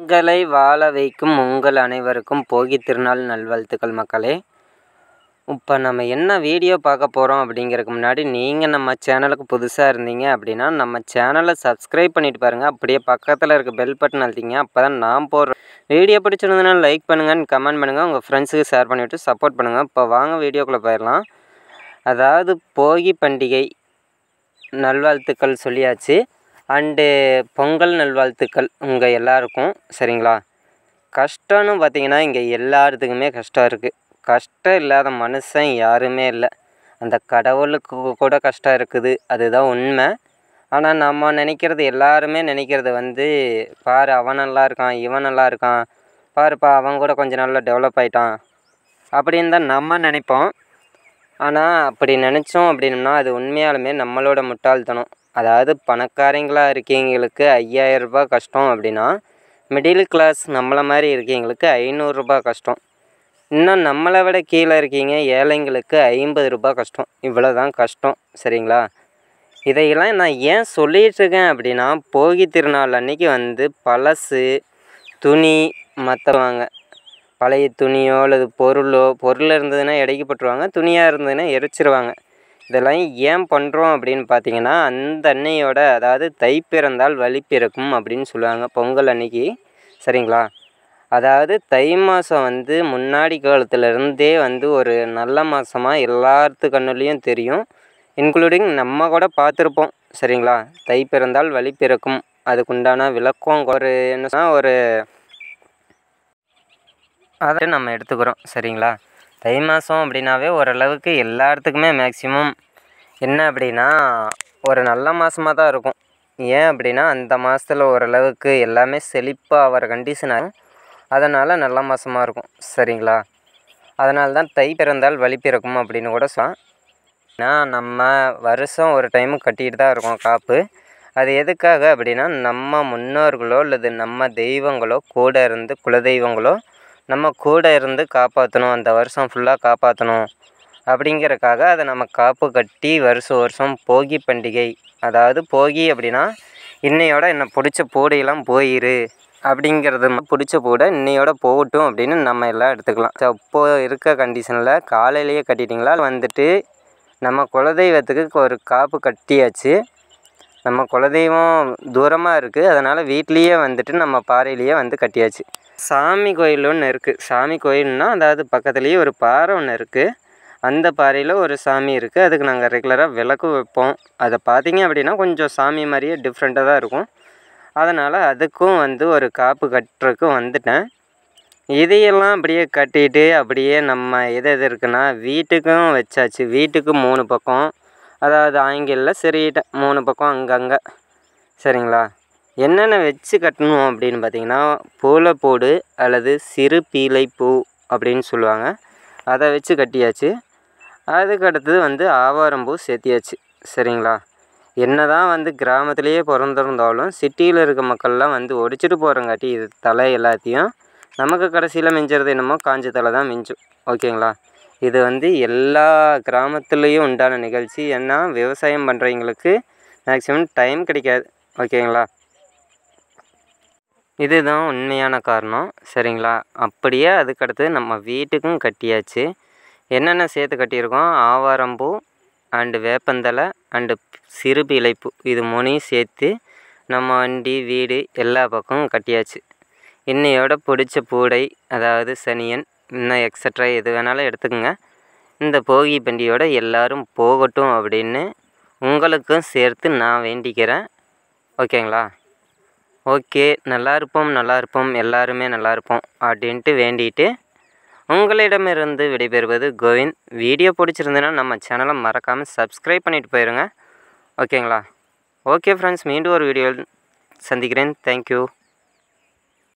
உங்களை வாழ வைக்கும் உங்கள் அனைவருக்கும் போகி திருநாள் நல்வாழ்த்துக்கள் மக்களே இப்போ நம்ம என்ன வீடியோ பார்க்க போகிறோம் அப்படிங்கிறதுக்கு முன்னாடி நீங்கள் நம்ம சேனலுக்கு புதுசாக இருந்தீங்க அப்படின்னா நம்ம சேனலை சப்ஸ்கிரைப் பண்ணிட்டு பாருங்கள் அப்படியே பக்கத்தில் இருக்க பெல் பட்டன் அழுத்திங்க அப்போ தான் நான் போடுற வீடியோ பிடிச்சிருந்ததுன்னா லைக் பண்ணுங்கள் கமெண்ட் பண்ணுங்கள் உங்கள் ஃப்ரெண்ட்ஸுக்கு ஷேர் பண்ணிவிட்டு சப்போர்ட் பண்ணுங்கள் இப்போ வாங்க வீடியோக்குள்ளே போயிடலாம் அதாவது போகி பண்டிகை நல்வாழ்த்துக்கள் சொல்லியாச்சு அண்டு பொங்கல் நல்வாழ்த்துக்கள் உங்கள் எல்லாருக்கும் சரிங்களா கஷ்டம்னு பார்த்தீங்கன்னா இங்கே எல்லாத்துக்குமே கஷ்டம் இருக்குது கஷ்டம் இல்லாத மனுஷன் யாருமே இல்லை அந்த கடவுளுக்கு கூட கஷ்டம் இருக்குது அதுதான் உண்மை ஆனால் நம்ம நினைக்கிறது எல்லாருமே நினைக்கிறது வந்து பாரு அவன் நல்லா இருக்கான் இவன் நல்லா இருக்கான் பாருப்பா அவன் கூட கொஞ்சம் நல்லா டெவலப் ஆயிட்டான் அப்படின்னு தான் நம்ம நினைப்போம் ஆனால் அப்படி நினச்சோம் அப்படின்னா அது உண்மையாலுமே நம்மளோட முட்டாள்தனம் அதாவது பணக்காரங்களாக இருக்கீங்களுக்கு ஐயாயிரரூபா கஷ்டம் அப்படின்னா மிடில் கிளாஸ் நம்மளை மாதிரி இருக்கீங்களுக்கு ஐநூறுரூபா கஷ்டம் இன்னும் நம்மளை விட கீழே இருக்கீங்க ஏழைங்களுக்கு ஐம்பது ரூபாய் கஷ்டம் இவ்வளோ தான் கஷ்டம் சரிங்களா இதையெல்லாம் நான் ஏன் சொல்லிகிட்ருக்கேன் அப்படின்னா போகி திருநாள் அன்னைக்கு வந்து பழசு துணி மற்றவாங்க பழைய துணியோ அல்லது பொருளோ பொருள் இருந்ததுன்னா எடைக்கு போட்டுருவாங்க துணியாக இருந்ததுன்னா எரிச்சிருவாங்க இதெல்லாம் ஏன் பண்ணுறோம் அப்படின்னு பார்த்தீங்கன்னா அந்த அன்னையோட அதாவது தை பிறந்தால் வழி பிறக்கும் அப்படின்னு சொல்லுவாங்க பொங்கல் அன்னைக்கு சரிங்களா அதாவது தை மாதம் வந்து முன்னாடி காலத்துலேருந்தே வந்து ஒரு நல்ல மாதமாக எல்லாத்து கண்ணுலேயும் தெரியும் இன்க்ளூடிங் நம்ம கூட பார்த்துருப்போம் சரிங்களா தை பிறந்தால் வழி பிறக்கும் அதுக்குண்டான விளக்கம் ஒரு என்ன ஒரு அதை நம்ம எடுத்துக்கிறோம் சரிங்களா தை மாதம் அப்படின்னாவே ஓரளவுக்கு எல்லாத்துக்குமே மேக்ஸிமம் என்ன அப்படின்னா ஒரு நல்ல மாதமாக தான் இருக்கும் ஏன் அப்படின்னா அந்த மாதத்துல ஓரளவுக்கு எல்லாமே செழிப்பாக வர கண்டிஷன் ஆகும் அதனால் நல்ல மாதமாக இருக்கும் சரிங்களா அதனால தான் தை பிறந்தால் வழி பிறக்கும் அப்படின்னு கூட சொல்லலாம் ஏன்னா நம்ம வருஷம் ஒரு டைமு கட்டிகிட்டு தான் இருக்கோம் காப்பு அது எதுக்காக அப்படின்னா நம்ம முன்னோர்களோ அல்லது நம்ம தெய்வங்களோ கூட இருந்து குலதெய்வங்களோ நம்ம கூட இருந்து காப்பாற்றணும் அந்த வருஷம் ஃபுல்லாக காப்பாற்றணும் அப்படிங்கிறக்காக அதை நம்ம காப்பு கட்டி வருஷம் வருஷம் போகி பண்டிகை அதாவது போகி அப்படின்னா இன்னையோட என்னை பிடிச்ச பூடையெல்லாம் போயிரு அப்படிங்கிறது பிடிச்ச பூடை இன்னையோட போகட்டும் அப்படின்னு நம்ம எல்லாம் எடுத்துக்கலாம் ஸோ இப்போ இருக்க கண்டிஷனில் காலையிலேயே கட்டிட்டிங்களா வந்துட்டு நம்ம குலதெய்வத்துக்கு ஒரு காப்பு கட்டியாச்சு நம்ம குலதெய்வம் தூரமாக இருக்குது அதனால் வீட்லேயே வந்துட்டு நம்ம பாறையிலேயே வந்து கட்டியாச்சு சாமி கோயில் ஒன்று இருக்குது சாமி கோயில்னால் அதாவது பக்கத்துலேயே ஒரு பாறை ஒன்று இருக்குது அந்த பாறையில் ஒரு சாமி இருக்குது அதுக்கு நாங்கள் ரெகுலராக விளக்கு வைப்போம் அதை பார்த்தீங்க அப்படின்னா கொஞ்சம் சாமி மாதிரியே டிஃப்ரெண்ட்டாக தான் இருக்கும் அதனால் அதுக்கும் வந்து ஒரு காப்பு கட்டுறதுக்கு வந்துட்டேன் இதையெல்லாம் அப்படியே கட்டிட்டு அப்படியே நம்ம எது எது இருக்குன்னா வீட்டுக்கும் வச்சாச்சு வீட்டுக்கு மூணு பக்கம் அதாவது ஆங்கிலில் சரிட்டேன் மூணு பக்கம் அங்கங்கே சரிங்களா என்னென்ன வச்சு கட்டணும் அப்படின்னு பார்த்தீங்கன்னா பூலைப்போடு அல்லது சிறு பீலை பூ அப்படின்னு சொல்லுவாங்க அதை வச்சு கட்டியாச்சு அதுக்கு அடுத்தது வந்து ஆவாரம்பூ சேர்த்தியாச்சு சரிங்களா என்ன தான் வந்து கிராமத்துலேயே பிறந்திருந்தாலும் சிட்டியில் இருக்க மக்கள்லாம் வந்து ஒடிச்சிட்டு போகிறங்காட்டி இது தலை எல்லாத்தையும் நமக்கு கடைசியில் மிஞ்சுறது என்னமோ காஞ்ச தலை தான் மிஞ்சும் ஓகேங்களா இது வந்து எல்லா கிராமத்துலேயும் உண்டான நிகழ்ச்சி ஏன்னா விவசாயம் பண்ணுறவங்களுக்கு மேக்ஸிமம் டைம் கிடைக்காது ஓகேங்களா இதுதான் உண்மையான காரணம் சரிங்களா அப்படியே அதுக்கடுத்து நம்ம வீட்டுக்கும் கட்டியாச்சு என்னென்ன சேர்த்து கட்டியிருக்கோம் ஆவாரம்பூ அண்டு வேப்பந்தலை அண்டு சிறு இலைப்பூ இது மூணையும் சேர்த்து நம்ம வண்டி வீடு எல்லா பக்கமும் கட்டியாச்சு இன்னையோட பிடிச்ச பூடை அதாவது சனியன் இன்னும் எக்ஸட்ரா எது வேணாலும் எடுத்துக்கோங்க இந்த போகி பண்டிகையோட எல்லோரும் போகட்டும் அப்படின்னு உங்களுக்கும் சேர்த்து நான் வேண்டிக்கிறேன் ஓகேங்களா ஓகே நல்லா இருப்போம் நல்லா இருப்போம் எல்லாருமே நல்லா இருப்போம் அப்படின்ட்டு வேண்டிட்டு உங்களிடமிருந்து விடைபெறுவது கோவிந்த் வீடியோ பிடிச்சிருந்துன்னா நம்ம சேனலை மறக்காமல் சப்ஸ்கிரைப் பண்ணிட்டு போயிருங்க ஓகேங்களா ஓகே ஃப்ரெண்ட்ஸ் மீண்டும் ஒரு வீடியோவில் சந்திக்கிறேன் தேங்க்யூ